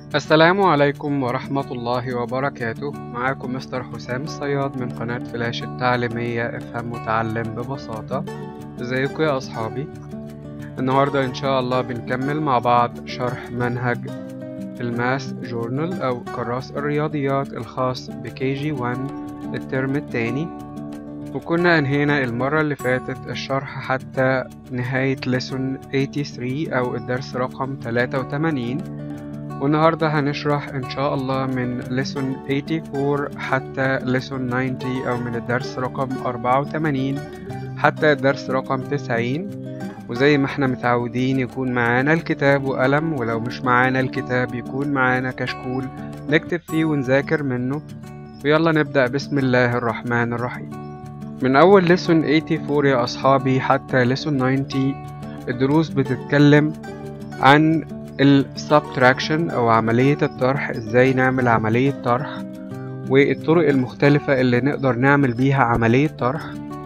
السلام عليكم ورحمة الله وبركاته معاكم مستر حسام الصياد من قناة فلاش التعليمية افهم وتعلم ببساطة ازيكم يا أصحابي النهاردة إن شاء الله بنكمل مع بعض شرح منهج الماس جورنال أو كراس الرياضيات الخاص بكي جي 1 الترم التاني وكنا أنهينا المرة اللي فاتت الشرح حتى نهاية لسون 83 أو الدرس رقم 83 والنهاردة هنشرح إن شاء الله من لسون 84 حتى لسون 90 أو من الدرس رقم 84 حتى الدرس رقم 90 وزي ما احنا متعودين يكون معانا الكتاب وقلم ولو مش معانا الكتاب يكون معانا كشكول نكتب فيه ونذاكر منه ويلا نبدأ بسم الله الرحمن الرحيم من أول لسون 84 يا أصحابي حتى لسون 90 الدروس بتتكلم عن السبتراكشن أو عملية الطرح إزاي نعمل عملية طرح والطرق المختلفة اللي نقدر نعمل بيها عملية طرح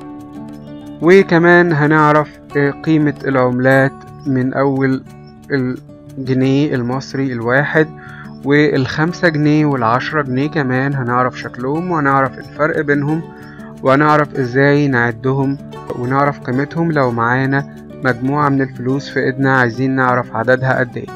وكمان هنعرف قيمة العملات من أول الجنيه المصري الواحد والخمسة جنيه والعشرة جنيه كمان هنعرف شكلهم وهنعرف الفرق بينهم وهنعرف ازاي نعدهم ونعرف قيمتهم لو معانا مجموعة من الفلوس في ايدنا عايزين نعرف عددها قد ايه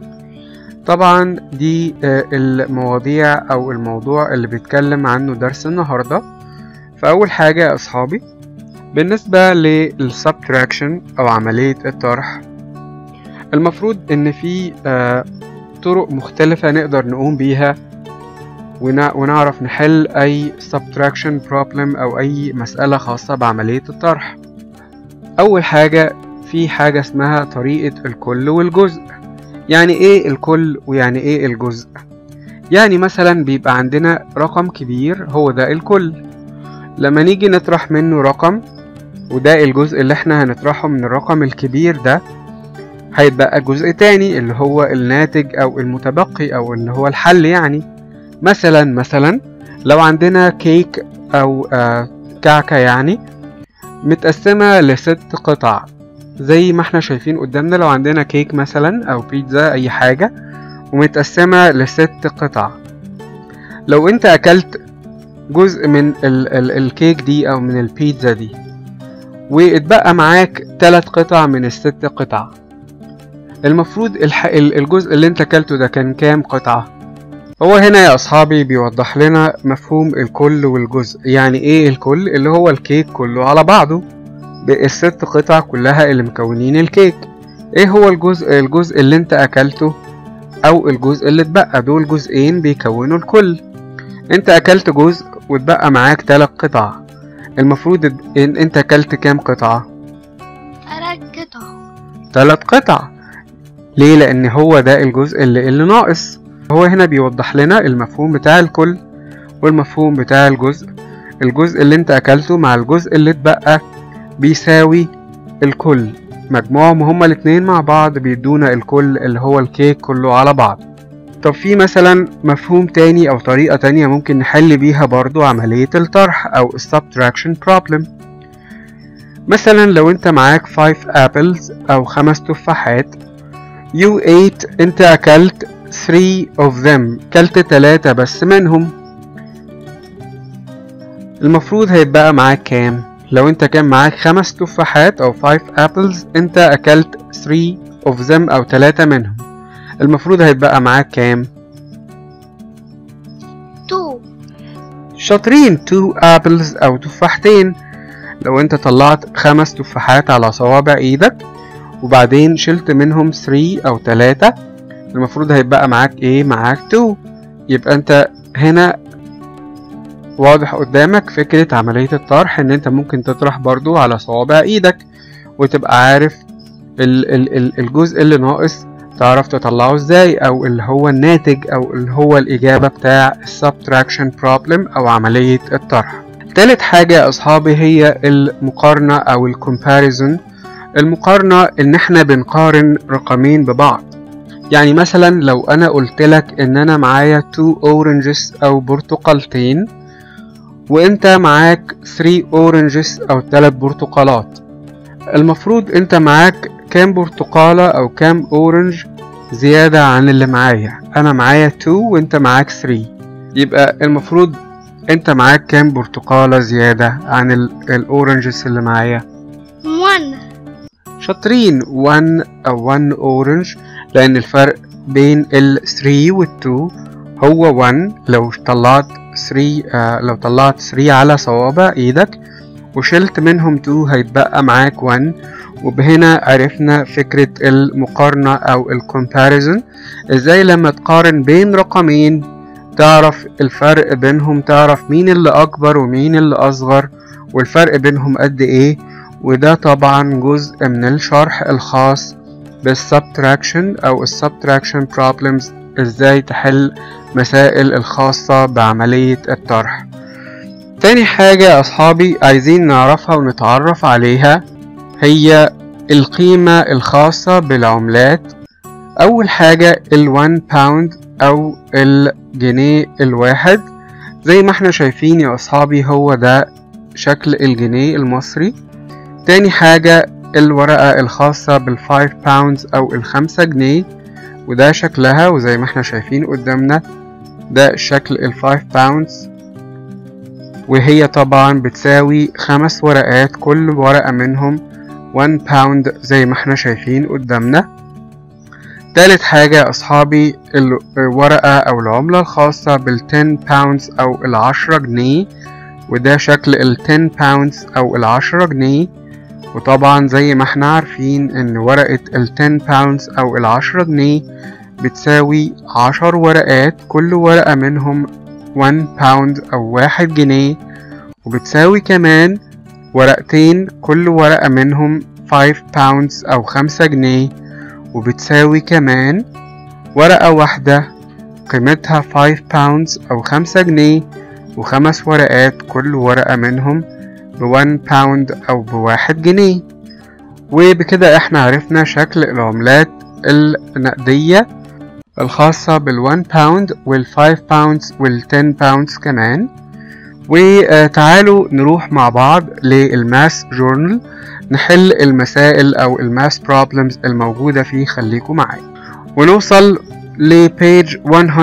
طبعا دي المواضيع او الموضوع اللي بيتكلم عنه درس النهاردة فاول حاجة يا اصحابي بالنسبة للسبتراكشن او عملية الطرح المفروض ان في طرق مختلفة نقدر نقوم بيها ونعرف نحل أي subtraction problem أو أي مسألة خاصة بعملية الطرح أول حاجة في حاجة اسمها طريقة الكل والجزء يعني إيه الكل ويعني إيه الجزء يعني مثلا بيبقى عندنا رقم كبير هو ده الكل لما نيجي نطرح منه رقم وده الجزء اللي احنا هنطرحه من الرقم الكبير ده هيتبقى جزء تاني اللي هو الناتج أو المتبقي أو اللي هو الحل يعني مثلا مثلا لو عندنا كيك او آه كعكة يعني متقسمة لست قطع زي ما احنا شايفين قدامنا لو عندنا كيك مثلا او بيتزا اي حاجة ومتقسمة لست قطع لو انت اكلت جزء من ال ال الكيك دي او من البيتزا دي واتبقى معاك تلات قطع من الست قطع المفروض الجزء اللي انت اكلته ده كان كام قطعه هو هنا يا أصحابي بيوضح لنا مفهوم الكل والجزء يعني إيه الكل اللي هو الكيك كله على بعضه الست قطع كلها اللي مكونين الكيك إيه هو الجزء الجزء اللي أنت أكلته أو الجزء اللي اتبقى دول جزئين بيكونوا الكل أنت أكلت جزء واتبقى معاك تلات قطع المفروض إن أنت أكلت كام قطعة؟ تلات قطع تلات قطع ليه لأن هو ده الجزء اللي, اللي ناقص هو هنا بيوضح لنا المفهوم بتاع الكل والمفهوم بتاع الجزء الجزء اللي انت اكلته مع الجزء اللي اتبقى بيساوي الكل مجموعهم هما الاتنين مع بعض بيدونا الكل اللي هو الكيك كله على بعض طب في مثلا مفهوم تاني او طريقة تانية ممكن نحل بيها برضو عملية الطرح او subtraction problem مثلا لو انت معاك 5 apples او خمس تفاحات you ate انت اكلت 3 of them كلت تلاتة بس منهم المفروض هيتبقى معاك كام لو انت كان معاك خمس تفاحات او 5 apples انت اكلت 3 of them او تلاتة منهم المفروض هيتبقى معاك كام 2 شاطرين 2 apples او تفاحتين لو انت طلعت خمس تفاحات على صوابع ايدك وبعدين شلت منهم 3 او تلاتة المفروض هيبقى معاك ايه معاك 2 يبقى انت هنا واضح قدامك فكرة عملية الطرح ان انت ممكن تطرح برضو على صوابع ايدك وتبقى عارف ال ال ال الجزء اللي ناقص تعرف تطلعه ازاي او اللي هو الناتج او اللي هو الاجابة بتاع subtraction problem او عملية الطرح تالت حاجة يا اصحابي هي المقارنة او الكومباريزون المقارنة ان احنا بنقارن رقمين ببعض يعني مثلا لو انا قلت لك ان انا معايا 2 اورنجز او برتقالتين وانت معاك 3 اورنجز او 3 برتقالات المفروض انت معاك كام برتقالة او كام اورنج زيادة عن اللي معايا أنا معايا 2 وأنت معاك 3 يبقى المفروض أنت معاك كام برتقالة زيادة عن الأورنجز اللي معايا 1 شاطرين 1 أو 1 أورنج لأن الفرق بين ال 3 وال 2 هو 1 لو طلعت 3 آه لو طلعت 3 على صوابع ايدك وشلت منهم 2 هيتبقى معاك 1 وبهنا عرفنا فكرة المقارنة أو الكومباريزن ازاي لما تقارن بين رقمين تعرف الفرق بينهم تعرف مين اللي أكبر ومين اللي أصغر والفرق بينهم قد إيه وده طبعا جزء من الشرح الخاص بالسبتراكشن أو السبتراكشن problems ازاي تحل مسائل الخاصة بعملية الطرح تاني حاجة يا أصحابي عايزين نعرفها ونتعرف عليها هي القيمة الخاصة بالعملات أول حاجة الوان باوند أو الجنيه الواحد زي ما احنا شايفين يا أصحابي هو ده شكل الجنيه المصري تاني حاجة الورقة الخاصة بالفايف باوندز أو الخمسة جنيه وده شكلها وزي ما احنا شايفين قدامنا ده شكل الفايف باوندز وهي طبعا بتساوي خمس ورقات كل ورقة منهم 1 باوند زي ما احنا شايفين قدامنا تالت حاجة يا أصحابي الورقة أو العملة الخاصة بال 10 باوندز أو العشرة جنيه وده شكل ال 10 باوندز أو العشرة جنيه وطبعا زي ما احنا عارفين ان ورقة ال 10 باوندز أو العشرة جنيه بتساوي عشر ورقات كل ورقة منهم 1 باوند أو واحد جنيه وبتساوي كمان ورقتين كل ورقة منهم 5 باوندز أو خمسة جنيه وبتساوي كمان ورقة واحدة قيمتها 5 باوندز أو خمسة جنيه وخمس ورقات كل ورقة منهم بوان باوند أو بواحد جنيه وبكده احنا عرفنا شكل العملات النقدية الخاصة بالوان باوند والفايف باوندز والتن باوندز كمان وتعالوا نروح مع بعض للماس جورنال نحل المسائل أو الماس بروبلمز الموجودة فيه خليكم معايا ونوصل لبيج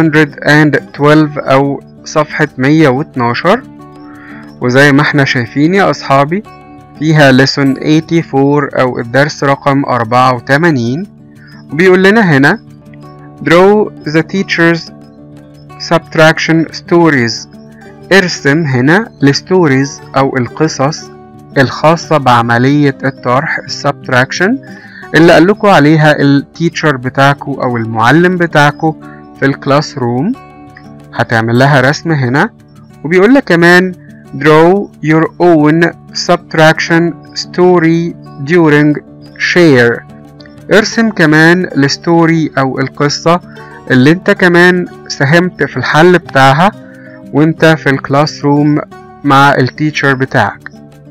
112 أو صفحة 112 وزي ما احنا شايفين يا أصحابي فيها lesson 84 أو الدرس رقم 84 وبيقول لنا هنا draw the teacher's subtraction stories ارسم هنا الستوريز أو القصص الخاصة بعملية الطرح السبتراكشن اللي قالكوا عليها التيتشر بتاعكو أو المعلم بتاعكو في الكلاس روم هتعمل لها رسم هنا وبيقول لك كمان draw your own subtraction story during share ارسم كمان الستوري او القصة اللي انت كمان ساهمت في الحل بتاعها وانت في الكلاس روم مع التيتشر بتاعك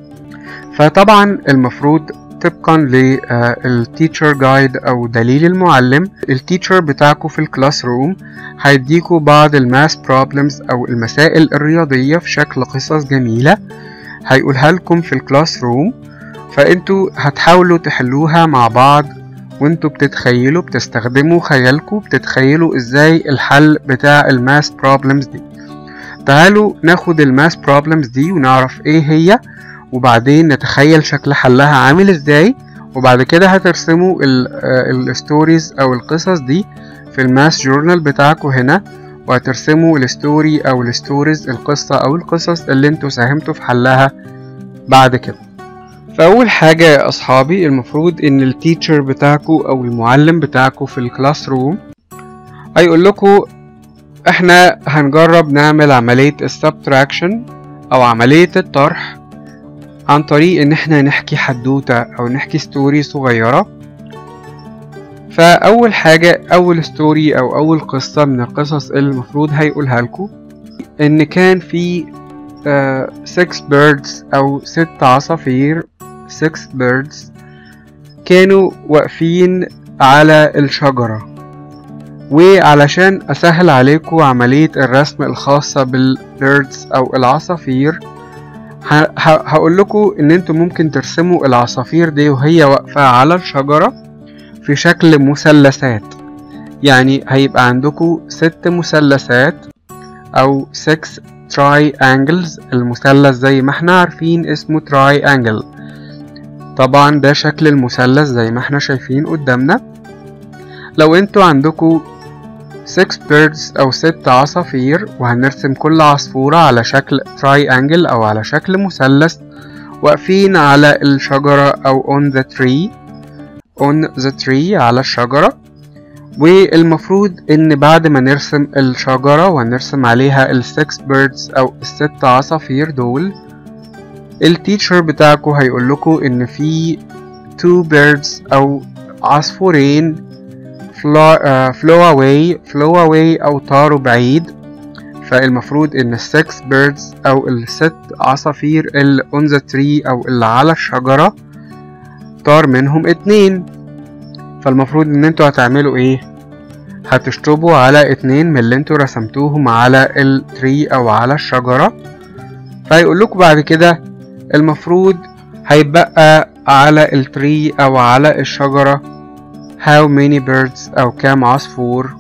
فطبعا المفروض طبقا للتيتشر جايد او دليل المعلم التيتشر بتاعكم في الكلاس روم هيديكوا بعض الماس بروبلمز او المسائل الرياضية في شكل قصص جميلة هيقولها لكم في الكلاس روم فانتوا هتحاولوا تحلوها مع بعض وانتوا بتتخيلوا بتستخدموا خيالكم بتتخيلوا ازاي الحل بتاع الماس بروبلمز دي تعالوا ناخد الماس بروبلمز دي ونعرف ايه هي وبعدين نتخيل شكل حلها عامل ازاي وبعد كده هترسموا الستوريز او القصص دي في الماس جورنال بتاعكم هنا وهترسموا الستوري او الستوريز القصة او القصص اللي انتوا ساهمتوا في حلها بعد كده فأول حاجة يا أصحابي المفروض إن التيتشر بتاعكو أو المعلم بتاعكو في الكلاس روم هيقول لكم إحنا هنجرب نعمل عملية السبتراكشن أو عملية الطرح عن طريق إن إحنا نحكي حدوتة أو نحكي ستوري صغيرة فأول حاجة أول ستوري أو أول قصة من القصص اللي المفروض هيقولها لكم إن كان في 6 uh, birds أو ست عصافير 6 birds كانوا واقفين على الشجرة وعلشان أسهل عليكم عملية الرسم الخاصة بالبيردز أو العصافير هقول لكم إن انتوا ممكن ترسموا العصافير دي وهي واقفة على الشجرة في شكل مثلثات يعني هيبقى عندكم ست مثلثات أو 6 triangles المثلث زي ما احنا عارفين اسمه triangle طبعا ده شكل المثلث زي ما احنا شايفين قدامنا لو انتوا عندكم 6 birds أو ست عصافير وهنرسم كل عصفورة على شكل triangle أو على شكل مثلث واقفين على الشجرة أو on the tree on the tree على الشجرة والمفروض ان بعد ما نرسم الشجرة ونرسم عليها السكس بيردز او الست عصافير دول التيتشر بتاعكم هيقول لكم ان في two birds او عصفورين فلو اواي فلو اواي او طاروا بعيد فالمفروض ان السكس بيردز او الست عصافير اللي on the tree او اللي على الشجرة طار منهم اتنين فالمفروض ان انتوا هتعملوا ايه هتشطبوا على اتنين من اللي انتوا رسمتوهم على التري او على الشجرة فهيقول لكم بعد كده المفروض هيبقى على التري او على الشجرة how many birds او كام عصفور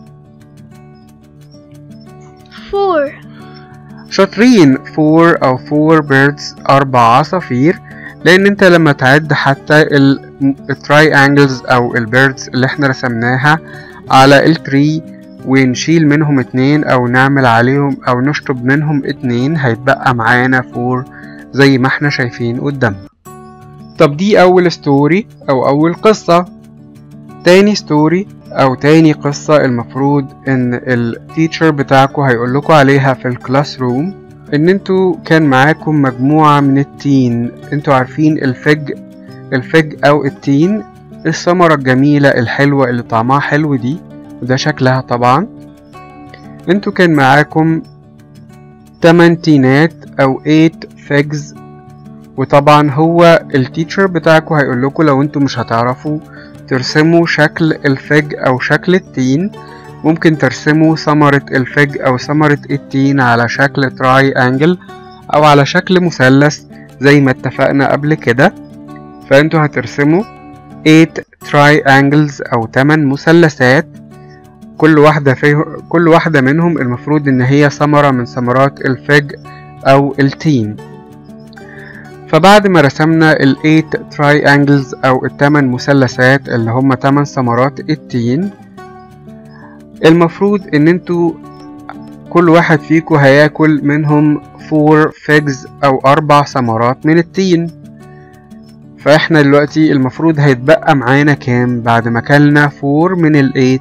four شاطرين four او four birds اربع عصافير لان انت لما تعد حتى التراينجلز او البيردز اللي احنا رسمناها على التري ونشيل منهم اتنين او نعمل عليهم او نشطب منهم اتنين هيتبقى معانا فور زي ما احنا شايفين قدامنا طب دي اول ستوري او اول قصة تاني ستوري او تاني قصة المفروض ان التيتشر بتاعكم هيقول لكم عليها في الكلاس روم ان انتوا كان معاكم مجموعة من التين انتوا عارفين الفج الفج او التين الثمرة الجميلة الحلوة اللي طعمها حلو دي وده شكلها طبعا انتوا كان معاكم تمن تينات او 8 فيجز وطبعا هو التيتشر بتاعكم هيقول لكم لو انتوا مش هتعرفوا ترسموا شكل الفج او شكل التين ممكن ترسموا ثمرة الفج او ثمرة التين على شكل تراي انجل او على شكل مثلث زي ما اتفقنا قبل كده فانتوا هترسموا 8 triangles او 8 مثلثات كل واحدة فيه كل واحدة منهم المفروض ان هي ثمرة من ثمرات الفج او التين فبعد ما رسمنا ال 8 triangles او الثمان مثلثات اللي هم 8 ثمرات التين المفروض ان انتوا كل واحد فيكم هياكل منهم 4 figs او اربع ثمرات من التين فاحنا دلوقتي المفروض هيتبقى معانا كام بعد ما كلنا 4 من ال 8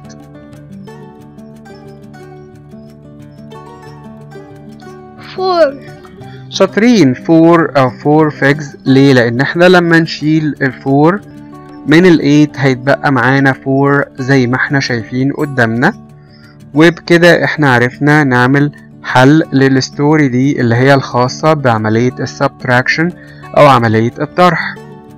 four شاطرين 4 او 4 فيجز ليه لان احنا لما نشيل الفور من ال 8 هيتبقى معانا 4 زي ما احنا شايفين قدامنا وبكده احنا عرفنا نعمل حل للستوري دي اللي هي الخاصة بعملية السبتراكشن او عملية الطرح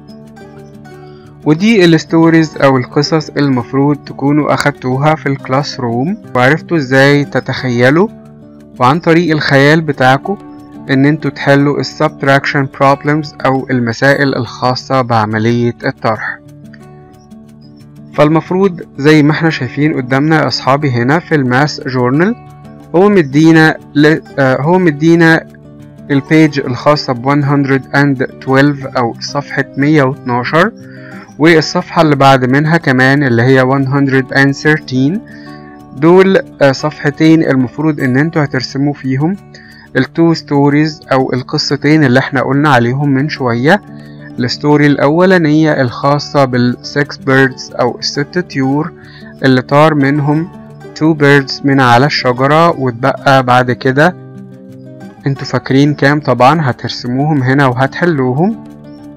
ودي الستوريز او القصص المفروض تكونوا اخدتوها في الكلاس روم وعرفتوا ازاي تتخيلوا وعن طريق الخيال بتاعكم ان انتوا تحلوا السبتراكشن بروبلمز او المسائل الخاصة بعملية الطرح فالمفروض زي ما احنا شايفين قدامنا يا اصحابي هنا في الماس جورنال هو مدينا ل... آه، هو مدينا البيج الخاصة ب 112 او صفحة 112 والصفحة اللي بعد منها كمان اللي هي 113 دول آه، صفحتين المفروض ان انتوا هترسموا فيهم التو ستوريز او القصتين اللي احنا قلنا عليهم من شوية الستوري الاولانية الخاصة بالسكس بيردز او الست طيور اللي طار منهم تو بيردز من على الشجرة واتبقى بعد كده انتوا فاكرين كام طبعا هترسموهم هنا وهتحلوهم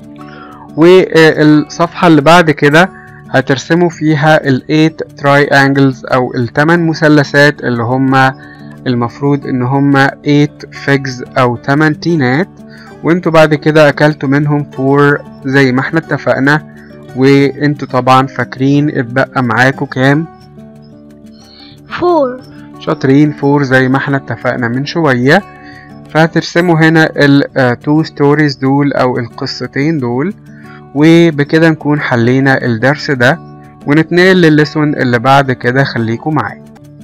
والصفحة اللي بعد كده هترسموا فيها ال 8 triangles او التمن مثلثات اللي هما المفروض ان هما 8 فيجز او 8 تينات وانتوا بعد كده اكلتوا منهم 4 زي ما احنا اتفقنا وانتوا طبعا فاكرين اتبقى معاكوا كام four شاطرين 4 زي ما احنا اتفقنا من شوية فهترسموا هنا ال 2 ستوريز دول او القصتين دول وبكده نكون حلينا الدرس ده ونتنقل للليسون اللي بعد كده خليكم معايا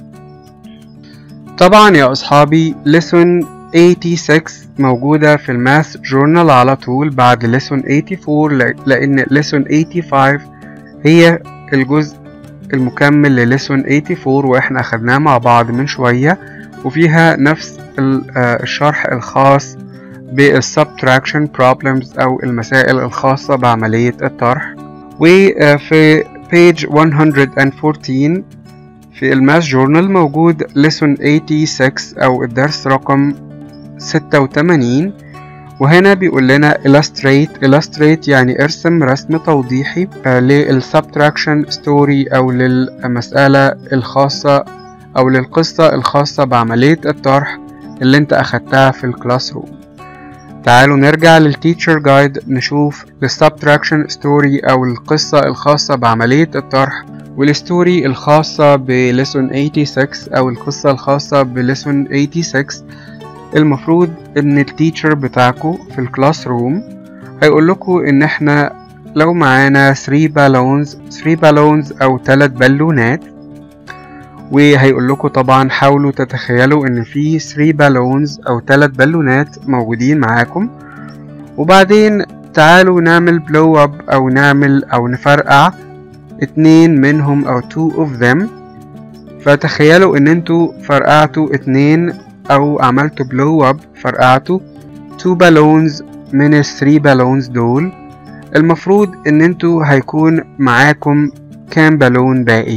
طبعا يا أصحابي ليسون 86 موجودة في الماث جورنال على طول بعد ليسون 84 ل- لأن ليسون 85 هي الجزء المكمل لليسون 84 واحنا أخدناه مع بعض من شوية وفيها نفس ال- آه، الشرح الخاص بالسبتراكشن بروبلمز أو المسائل الخاصة بعملية الطرح وفي page 114 في الماث جورنال موجود lesson 86 أو الدرس رقم 86 وهنا بيقول لنا illustrate illustrate يعني ارسم رسم توضيحي آه، للسبتراكشن ستوري أو للمسألة الخاصة أو للقصة الخاصة بعملية الطرح اللي انت أخدتها في الكلاس روم تعالوا نرجع للتيتشر جايد نشوف السبتراكشن ستوري أو القصة الخاصة بعملية الطرح والستوري الخاصة بليسون 86 أو القصة الخاصة بليسون 86 المفروض إن التيتشر بتاعكو في الكلاس روم هيقول لكم إن إحنا لو معانا 3 بالونز 3 بالونز أو 3 بالونات وهيقول لكم طبعا حاولوا تتخيلوا إن في 3 بالونز أو 3 بالونات موجودين معاكم وبعدين تعالوا نعمل بلو اب أو نعمل أو نفرقع اتنين منهم أو two of them فتخيلوا إن انتوا فرقعتوا اتنين أو عملتوا بلو اب فرقعتوا two بالونز من ال 3 بالونز دول المفروض إن انتوا هيكون معاكم كام بالون باقي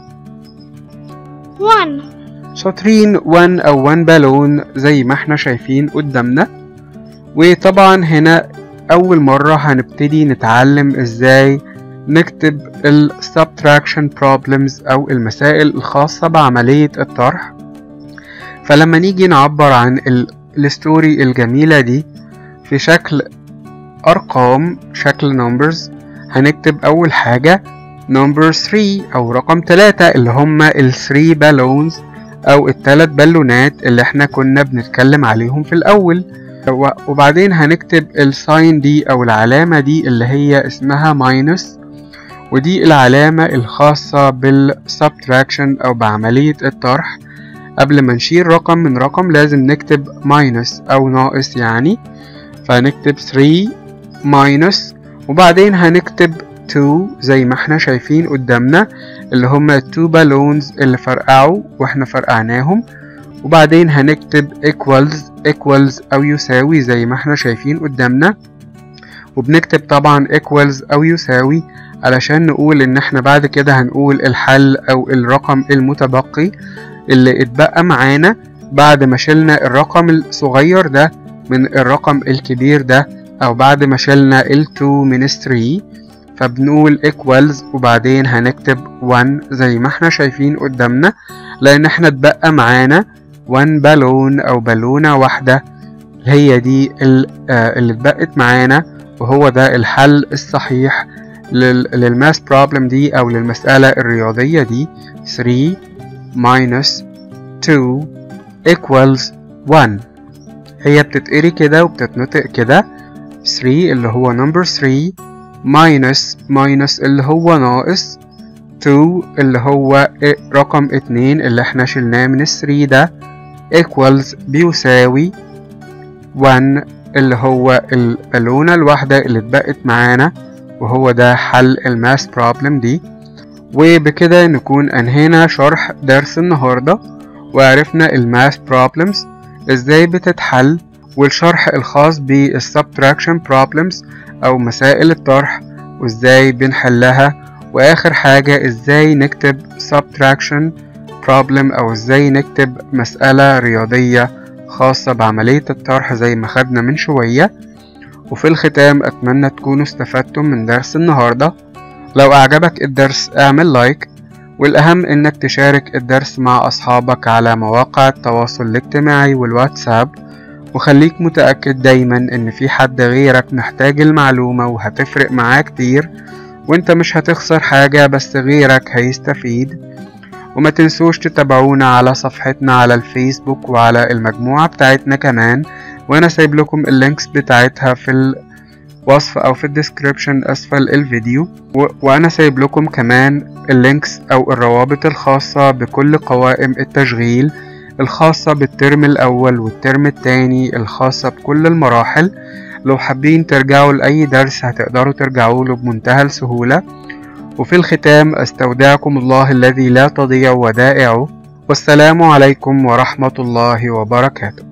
one, شاطرين 1 أو 1 بالون زي ما احنا شايفين قدامنا وطبعا هنا أول مرة هنبتدي نتعلم ازاي نكتب ال subtraction problems أو المسائل الخاصة بعملية الطرح فلما نيجي نعبر عن ال- الستوري الجميلة دي في شكل أرقام شكل numbers هنكتب أول حاجة number 3 أو رقم 3 اللي هما ال 3 بالونز أو التلات بالونات اللي احنا كنا بنتكلم عليهم في الأول و- وبعدين هنكتب الساين دي أو العلامة دي اللي هي اسمها ماينس ودي العلامة الخاصة بالسبتراكشن أو بعملية الطرح قبل ما نشيل رقم من رقم لازم نكتب ماينس أو ناقص يعني فهنكتب 3 ماينس وبعدين هنكتب 2 زي ما احنا شايفين قدامنا اللي هما التو بالونز اللي فرقعوا واحنا فرقعناهم وبعدين هنكتب equals equals أو يساوي زي ما احنا شايفين قدامنا وبنكتب طبعا equals أو يساوي علشان نقول إن احنا بعد كده هنقول الحل أو الرقم المتبقي اللي اتبقى معانا بعد ما شلنا الرقم الصغير ده من الرقم الكبير ده أو بعد ما شلنا ال 2 من 3 فبنقول equals وبعدين هنكتب 1 زي ما احنا شايفين قدامنا لأن احنا اتبقى معانا 1 بالون أو بالونة واحدة هي دي ال- آه، اللي اتبقت معانا وهو ده الحل الصحيح لل- للماس بروبلم دي أو للمسألة الرياضية دي 3 minus 2 equals 1 هي بتتقري كده وبتتنطق كده 3 اللي هو number 3 minus minus اللي هو ناقص 2 اللي هو رقم 2 اللي احنا شلناه من ال 3 ده equals بيساوي 1 اللي هو البالونة الواحدة اللي اتبقت معانا وهو ده حل الماس بروبلم دي وبكده نكون أنهينا شرح درس النهاردة وعرفنا الماس بروبلمز ازاي بتتحل والشرح الخاص بالسبتراكشن بروبلمز أو مسائل الطرح وازاي بنحلها وآخر حاجة ازاي نكتب subtraction problem أو ازاي نكتب مسألة رياضية خاصة بعملية الطرح زي ما خدنا من شوية وفي الختام أتمنى تكونوا استفدتم من درس النهاردة لو أعجبك الدرس اعمل لايك والأهم إنك تشارك الدرس مع أصحابك على مواقع التواصل الاجتماعي والواتساب وخليك متأكد دايما إن في حد غيرك محتاج المعلومة وهتفرق معاه كتير وانت مش هتخسر حاجة بس غيرك هيستفيد وما تنسوش تتابعونا على صفحتنا على الفيسبوك وعلى المجموعة بتاعتنا كمان وانا سايب لكم اللينكس بتاعتها في الوصف أو في الديسكريبشن أسفل الفيديو و... وأنا سايب لكم كمان اللينكس أو الروابط الخاصة بكل قوائم التشغيل الخاصة بالترم الأول والترم التاني الخاصة بكل المراحل لو حابين ترجعوا لأي درس هتقدروا ترجعوا له بمنتهى السهولة وفي الختام أستودعكم الله الذي لا تضيع ودائعه والسلام عليكم ورحمة الله وبركاته